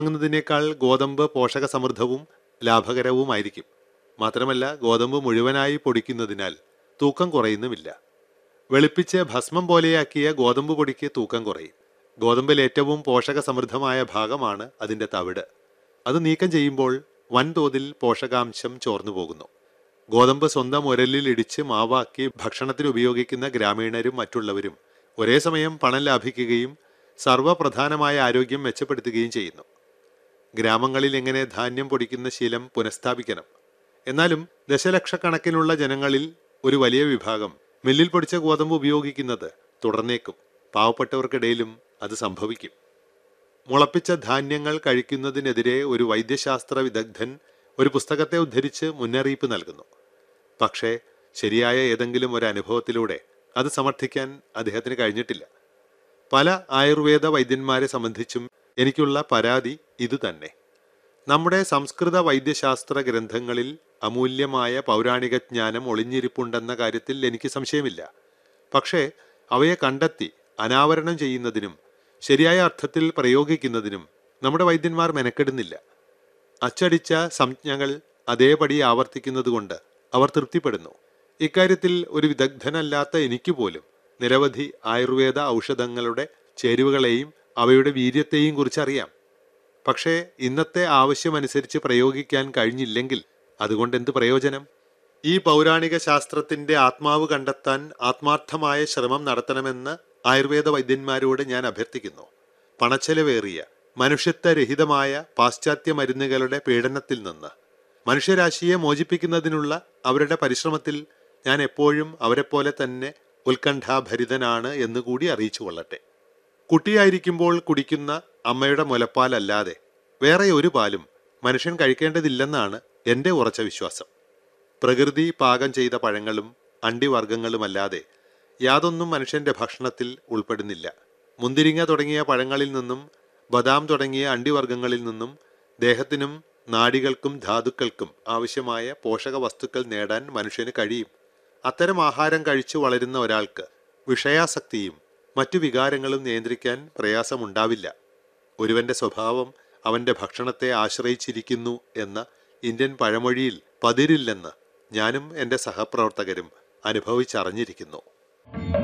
വാങ്ങുന്നതിനേക്കാൾ ഗോതമ്പ് പോഷകസമൃദ്ധവും ലാഭകരവുമായിരിക്കും മാത്രമല്ല ഗോതമ്പ് മുഴുവനായി പൊടിക്കുന്നതിനാൽ തൂക്കം കുറയുന്നുമില്ല വെളുപ്പിച്ച് ഭസ്മം പോലെയാക്കിയ ഗോതമ്പ് പൊടിക്ക് തൂക്കം കുറയും ഗോതമ്പിൽ ഏറ്റവും പോഷകസമൃദ്ധമായ ഭാഗമാണ് അതിൻ്റെ തവിട് അത് നീക്കം ചെയ്യുമ്പോൾ വൻതോതിൽ പോഷകാംശം ചോർന്നു പോകുന്നു ഗോതമ്പ് സ്വന്തം ഉരലിൽ ഇടിച്ച് മാവാക്കി ഭക്ഷണത്തിന് ഉപയോഗിക്കുന്ന ഗ്രാമീണരും മറ്റുള്ളവരും ഒരേ സമയം പണം ലാഭിക്കുകയും സർവ്വപ്രധാനമായ ആരോഗ്യം മെച്ചപ്പെടുത്തുകയും ചെയ്യുന്നു ഗ്രാമങ്ങളിൽ എങ്ങനെ ധാന്യം പൊടിക്കുന്ന ശീലം പുനഃസ്ഥാപിക്കണം എന്നാലും ദശലക്ഷക്കണക്കിനുള്ള ജനങ്ങളിൽ ഒരു വലിയ വിഭാഗം മില്ലിൽ പൊടിച്ച ഗോതമ്പ് ഉപയോഗിക്കുന്നത് തുടർന്നേക്കും പാവപ്പെട്ടവർക്കിടയിലും അത് സംഭവിക്കും മുളപ്പിച്ച ധാന്യങ്ങൾ കഴിക്കുന്നതിനെതിരെ ഒരു വൈദ്യശാസ്ത്ര വിദഗ്ധൻ ഒരു പുസ്തകത്തെ ഉദ്ധരിച്ച് മുന്നറിയിപ്പ് നൽകുന്നു പക്ഷേ ശരിയായ ഏതെങ്കിലും ഒരു അനുഭവത്തിലൂടെ അത് സമർത്ഥിക്കാൻ അദ്ദേഹത്തിന് കഴിഞ്ഞിട്ടില്ല പല ആയുർവേദ വൈദ്യന്മാരെ സംബന്ധിച്ചും എനിക്കുള്ള പരാതി ഇതുതന്നെ നമ്മുടെ സംസ്കൃത വൈദ്യശാസ്ത്ര ഗ്രന്ഥങ്ങളിൽ അമൂല്യമായ പൗരാണിക ജ്ഞാനം ഒളിഞ്ഞിരിപ്പുണ്ടെന്ന കാര്യത്തിൽ എനിക്ക് സംശയമില്ല പക്ഷേ അവയെ കണ്ടെത്തി അനാവരണം ചെയ്യുന്നതിനും ശരിയായ അർത്ഥത്തിൽ പ്രയോഗിക്കുന്നതിനും നമ്മുടെ വൈദ്യന്മാർ മെനക്കെടുന്നില്ല അച്ചടിച്ച സംജ്ഞകൾ അതേപടി ആവർത്തിക്കുന്നതുകൊണ്ട് അവർ തൃപ്തിപ്പെടുന്നു ഇക്കാര്യത്തിൽ ഒരു വിദഗ്ധനല്ലാത്ത എനിക്ക് പോലും നിരവധി ആയുർവേദ ഔഷധങ്ങളുടെ ചേരുവകളെയും അവയുടെ വീര്യത്തെയും കുറിച്ചറിയാം പക്ഷേ ഇന്നത്തെ ആവശ്യമനുസരിച്ച് പ്രയോഗിക്കാൻ കഴിഞ്ഞില്ലെങ്കിൽ അതുകൊണ്ട് എന്ത് പ്രയോജനം ഈ പൗരാണിക ശാസ്ത്രത്തിന്റെ ആത്മാവ് കണ്ടെത്താൻ ആത്മാർത്ഥമായ ശ്രമം നടത്തണമെന്ന് ആയുർവേദ വൈദ്യന്മാരോട് ഞാൻ അഭ്യർത്ഥിക്കുന്നു പണച്ചെലവേറിയ മനുഷ്യത്വരഹിതമായ പാശ്ചാത്യ മരുന്നുകളുടെ പീഡനത്തിൽ നിന്ന് മനുഷ്യരാശിയെ മോചിപ്പിക്കുന്നതിനുള്ള അവരുടെ പരിശ്രമത്തിൽ ഞാൻ എപ്പോഴും അവരെപ്പോലെ തന്നെ ഉത്കണ്ഠാഭരിതനാണ് എന്നുകൂടി അറിയിച്ചു കൊള്ളട്ടെ കുട്ടിയായിരിക്കുമ്പോൾ കുടിക്കുന്ന അമ്മയുടെ മുലപ്പാലല്ലാതെ വേറെ ഒരു പാലും മനുഷ്യൻ കഴിക്കേണ്ടതില്ലെന്നാണ് എൻ്റെ ഉറച്ച വിശ്വാസം പ്രകൃതി പാകം ചെയ്ത പഴങ്ങളും അണ്ടിവർഗങ്ങളുമല്ലാതെ യാതൊന്നും മനുഷ്യന്റെ ഭക്ഷണത്തിൽ ഉൾപ്പെടുന്നില്ല മുന്തിരിങ്ങ തുടങ്ങിയ പഴങ്ങളിൽ നിന്നും ബദാം തുടങ്ങിയ അണ്ടിവർഗങ്ങളിൽ നിന്നും ദേഹത്തിനും നാഡികൾക്കും ധാതുക്കൾക്കും ആവശ്യമായ പോഷക വസ്തുക്കൾ നേടാൻ മനുഷ്യന് കഴിയും അത്തരം ആഹാരം കഴിച്ചു വളരുന്ന ഒരാൾക്ക് വിഷയാസക്തിയും മറ്റു വികാരങ്ങളും നിയന്ത്രിക്കാൻ പ്രയാസമുണ്ടാവില്ല ഒരുവന്റെ സ്വഭാവം അവന്റെ ഭക്ഷണത്തെ ആശ്രയിച്ചിരിക്കുന്നു എന്ന ഇന്ത്യൻ പഴമൊഴിയിൽ പതിരില്ലെന്ന് ഞാനും എൻ്റെ സഹപ്രവർത്തകരും അനുഭവിച്ചറിഞ്ഞിരിക്കുന്നു